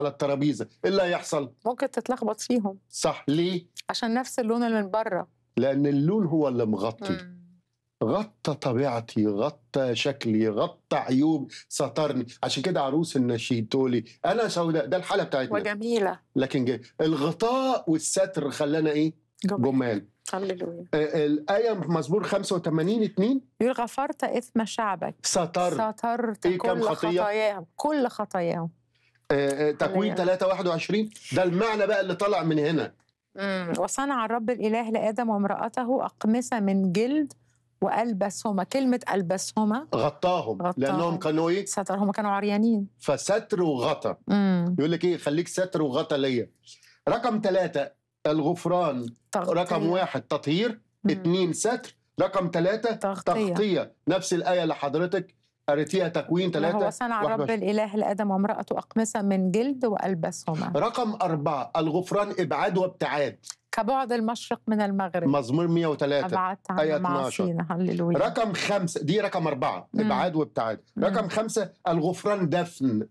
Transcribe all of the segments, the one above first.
على الترابيزه ايه اللي هيحصل ممكن تتلخبط فيهم صح ليه عشان نفس اللون اللي من بره لان اللون هو اللي مغطي غطى طبيعتي غطى شكلي غطى عيوب سترني عشان كده عروس النشيد تقولي انا سوداء ده الحاله بتاعتنا وجميله لكن جاي. الغطاء والستر خلانا ايه جمال هللويا آه، الآية في مزمور 85 2 يقول غفرت إثم شعبك ستر سترت إيه كم كل خطية؟ خطاياهم كل خطاياهم آه، آه، تكوين هللويا. 3 21 ده المعنى بقى اللي طلع من هنا مم. وصنع الرب الإله لآدم وامرأته أقمصة من جلد وألبسهما كلمة ألبسهما غطاهم غطاهم. لأنهم كانوا إيه ستر هم كانوا عريانين فستر وغطى مم. يقول لك إيه خليك ستر وغطى ليا رقم ثلاثة الغفران تغطية. رقم واحد تطهير مم. اثنين ستر رقم ثلاثة تغطية. تغطية نفس الآية اللي حضرتك قريتيها تكوين هو ثلاثة صنع واحد الرب وعشرين. الإله لآدم وامرأته أقمصة من جلد وألبسهما رقم أربعة الغفران إبعاد وابتعاد كبعد المشرق من المغرب مزمور 103 أبعدت آية عن 12. معاصينا هللويا رقم خمسة دي رقم أربعة مم. إبعاد وابتعاد مم. رقم خمسة الغفران دفن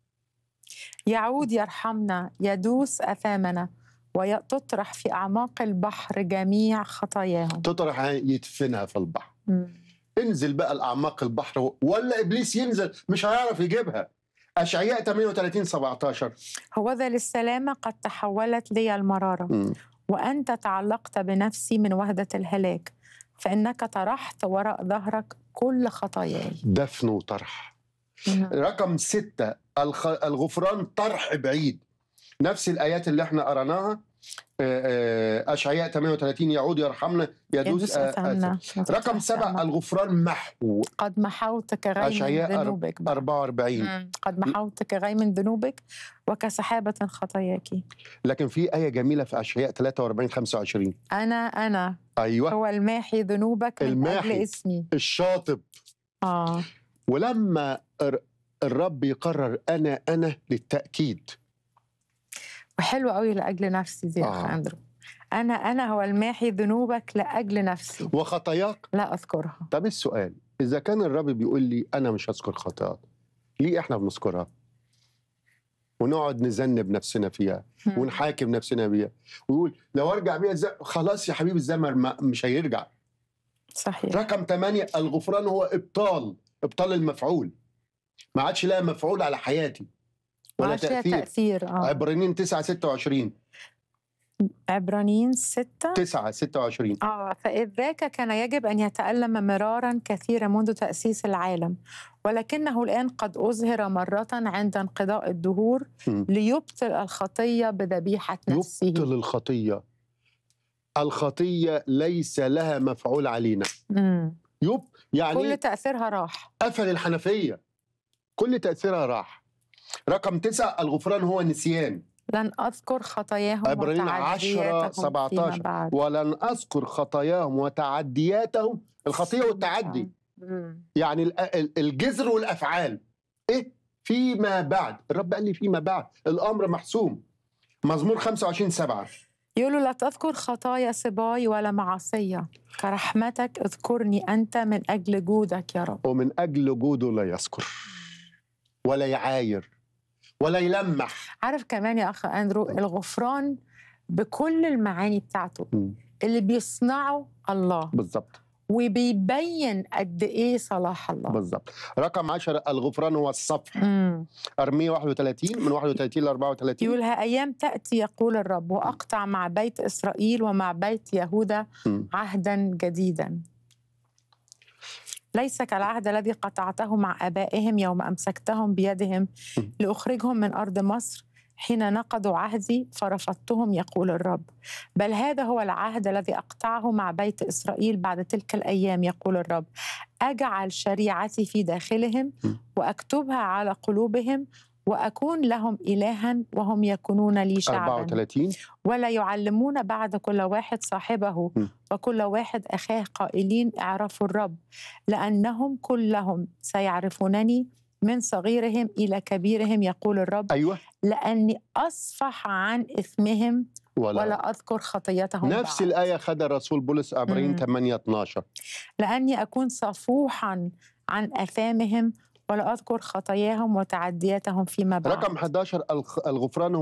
يعود يرحمنا يدوس أثامنا وتطرح في أعماق البحر جميع خطاياهم تطرح يدفنها في البحر مم. انزل بقى الأعماق البحر ولا إبليس ينزل مش هيعرف يجيبها أشعياء 38 17 هوذا للسلامة قد تحولت لي المرارة مم. وأنت تعلقت بنفسي من وهدة الهلاك فإنك طرحت وراء ظهرك كل خطاياي دفن وطرح مم. رقم ستة الخ... الغفران طرح بعيد نفس الآيات اللي احنا قرأناها آه، آه، أشعياء 38 يعود يرحمنا يدوس يدوس آه، أثامنا رقم سبعة الغفران محو قد محوت كغيم أشعياء من أرب- ذنوبك بقى. 44 مم. قد محوت كغيم من ذنوبك وكسحابة خطاياك لكن في آية جميلة في أشعياء 43 25 أنا أنا أيوة هو الماحي ذنوبك من الماحي. أجل اسمي الشاطب آه ولما الر- الرب يقرر أنا أنا للتأكيد وحلو قوي لأجل نفسي دي يا أخ آه. أندرو أنا أنا هو الماحي ذنوبك لأجل نفسي وخطاياك لا أذكرها طب السؤال إذا كان الرب بيقول لي أنا مش هذكر خطاياك ليه إحنا بنذكرها؟ ونقعد نذنب نفسنا فيها مم. ونحاكم نفسنا بيها ويقول لو ارجع بيها الزمن خلاص يا حبيبي الزمن ما- مش هيرجع صحيح رقم ثمانية الغفران هو ابطال ابطال المفعول ما عادش لها مفعول على حياتي ولا معاش ليها تأثير تأثير آه. عبرانيين 9 26 عبرانيين ستة 9 26 آه فإذ ذاك كان يجب أن يتألم مرارا كثيرا منذ تأسيس العالم ولكنه الآن قد أظهر مرة عند انقضاء الدهور مم. ليبطل الخطية بذبيحة نفسه يبطل الخطية الخطية ليس لها مفعول علينا مم. يب يعني كل تأثيرها راح قفل الحنفية كل تأثيرها راح رقم تسعة الغفران هو نسيان لن أذكر خطاياهم عبرانيين 10 وتعدياتهم 17 فيما بعد ولن أذكر خطاياهم وتعدياتهم الخطية والتعدي مم. يعني ال- ال- الجذر والأفعال إيه فيما بعد الرب قال لي فيما بعد الأمر محسوم مزمور 25 7 يقولوا لا تذكر خطايا صباي ولا معصية كرحمتك اذكرني أنت من أجل جودك يا رب ومن أجل جوده لا يذكر ولا يعاير ولا يلمح عارف كمان يا أخ أندرو الغفران بكل المعاني بتاعته مم. اللي بيصنعه الله بالظبط وبيبين قد إيه صلاح الله بالظبط رقم 10 الغفران هو الصفح مم. أرمية 31 من 31 ل 34 يقول ها أيام تأتي يقول الرب وأقطع مع بيت إسرائيل ومع بيت يهوذا مم. عهدا جديدا ليس كالعهد الذي قطعته مع آبائهم يوم أمسكتهم بيدهم مم. لأخرجهم من أرض مصر حين نقضوا عهدي فرفضتهم يقول الرب بل هذا هو العهد الذي أقطعه مع بيت إسرائيل بعد تلك الأيام يقول الرب أجعل شريعتي في داخلهم مم. وأكتبها على قلوبهم وأكون لهم إلها وهم يكونون لي شعبا 34 ولا يعلمون بعد كل واحد صاحبه م. وكل واحد أخاه قائلين اعرفوا الرب لأنهم كلهم سيعرفونني من صغيرهم إلى كبيرهم يقول الرب أيوة لأني أصفح عن إثمهم ولا, ولا أذكر خطيتهم نفس بعد. الآية خدها الرسول بولس عبرين مم. 8 12 لأني أكون صفوحا عن أثامهم ولا أذكر خطاياهم وتعدياتهم فيما بعد رقم 11 الغ- الغفران